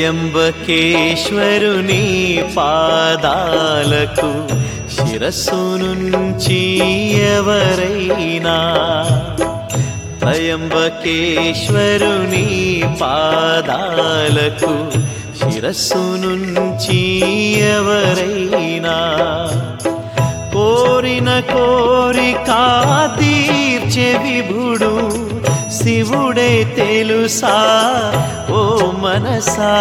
త్రయంబకేశ్వరుని పాదాలకు శిరస్సు నుంచి ఎవరైనా త్రయంబకేశ్వరుని పాదాలకు శిరస్సు నుంచి ఎవరైనా కోరిన కోరిక తీర్చే విభుడు శివుడే తెలుసా ఓ మనసా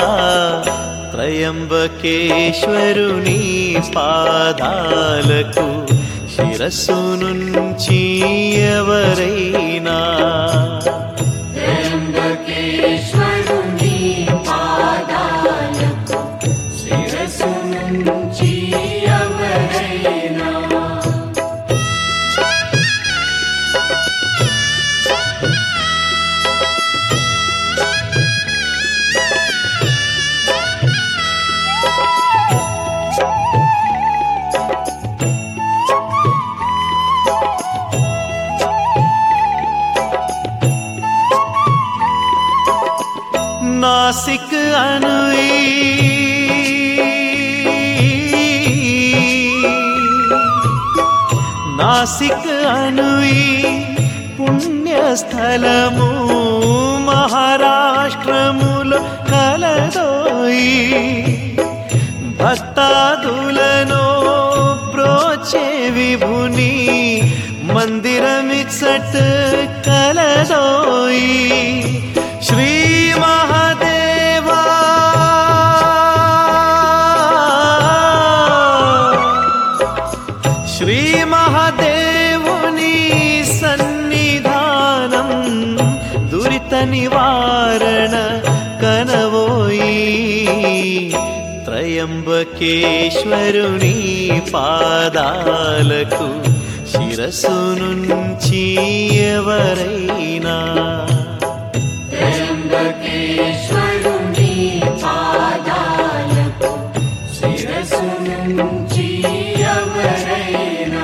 త్రయంబకేశ్వరుని పాదాలకు శిరస్సు నుంచి ఎవరైనా త్రయంబకేశ్వరుని పాదాలకు శిరస్సు నుంచి ఎవరైనా नासिक अनुई నాసిక్ అనుయి పుణ్యస్థలము మహారాష్ట్రములో కలదోయి భక్తాదులను బ్రోచే విభుని మందిరమిచ్చట్ కలదోయి శ్రీ మహాదేవా శ్రీ మహాదేవుని సన్నిధానం దురిత నివారణ కనవోయి త్రయంబకేశ్వరుని పాదాలకు శిరస్సు నుంచి ఎవరైనా త్రయంబకేశ్వరుని పాదాలకు శిరస్సు నుంచి ఎవరైనా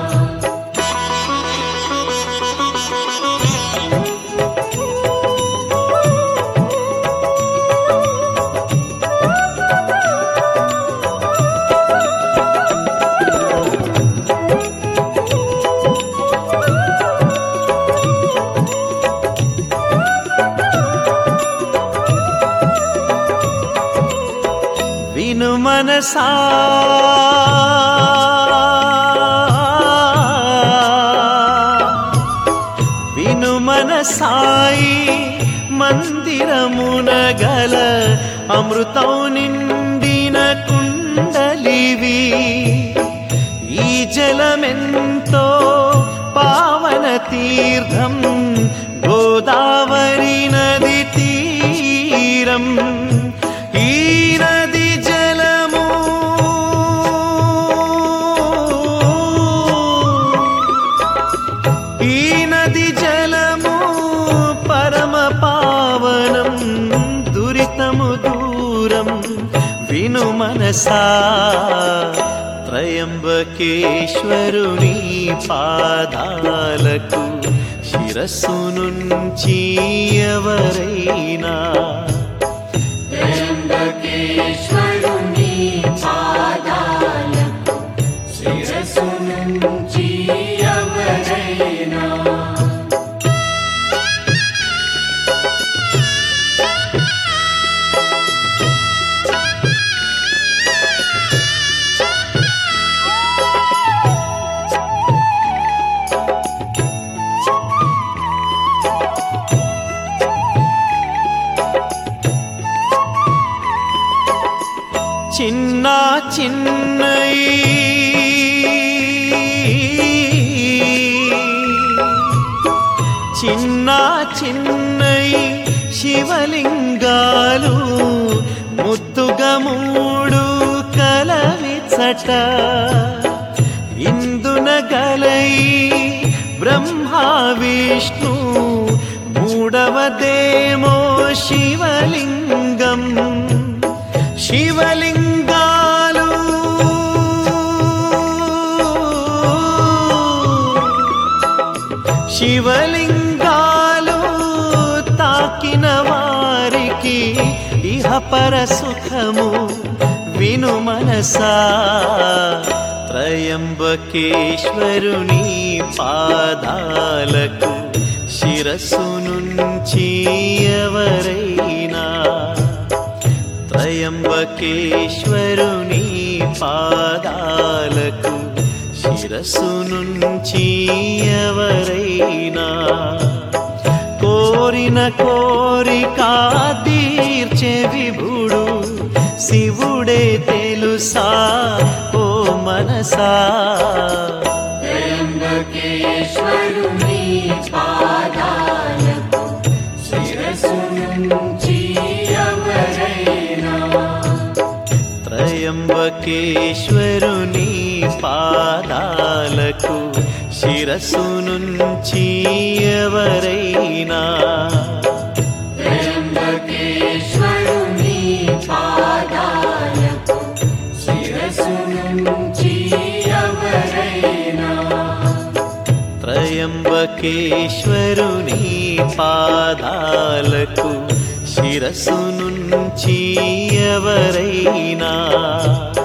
విను మనసా విను మనసాయి మందిరమున గల అమృతం నిండిన కుండలివి ఈ జలమెంతో పావన తీర్థం గోదావరి నది తీరం ఈ నది జలము ఈ నది జలము పరమ పావనం దురితము దూరం విను మనసా త్రయంబకేశ్వరుని పాదాలకు శిరస్సు నుంచి ఎవరైనా త్రయంబకేశ్వరుని పాదాలకు శిరస్సు నుంచి ఎవరైనా చిన్న చిన్నయి చిన్న చిన్నయి శివలింగాలు ముద్దుగా మూడు కలవిచట ఇందున గలై బ్రహ్మా విష్ణు మూడవదేమో శివలింగం శివలింగాలు శివలింగాలు తాకిన వారికి ఇహ పరసుఖము విను మనసా త్రయంబకేశ్వరుని పాదాలకు శిరస్సు నుంచి ఎవరైనా త్రయంబకేశ్వరుని పాదాలకు శిరస్సు నుంచి ఎవరైనా కోరిన కోరిక తీర్చే విభుడు శివుడే తెలుసా ఓ మనసా త్రయంబకేశ్వరుని పాదాలకు శిరస్సు నుంచి ఎవరైనా త్రయంబకేశ్వరుని పాదాలకు శిరస్సు నుంచి ఎవరైనా త్రయంబకేశ్వరుని పాదాలకు శిరస్సు నుంచి ఎవరైనా త్రయంబకేశ్వరుని పాదాలకు శిరస్సు నుంచి ఎవరైనా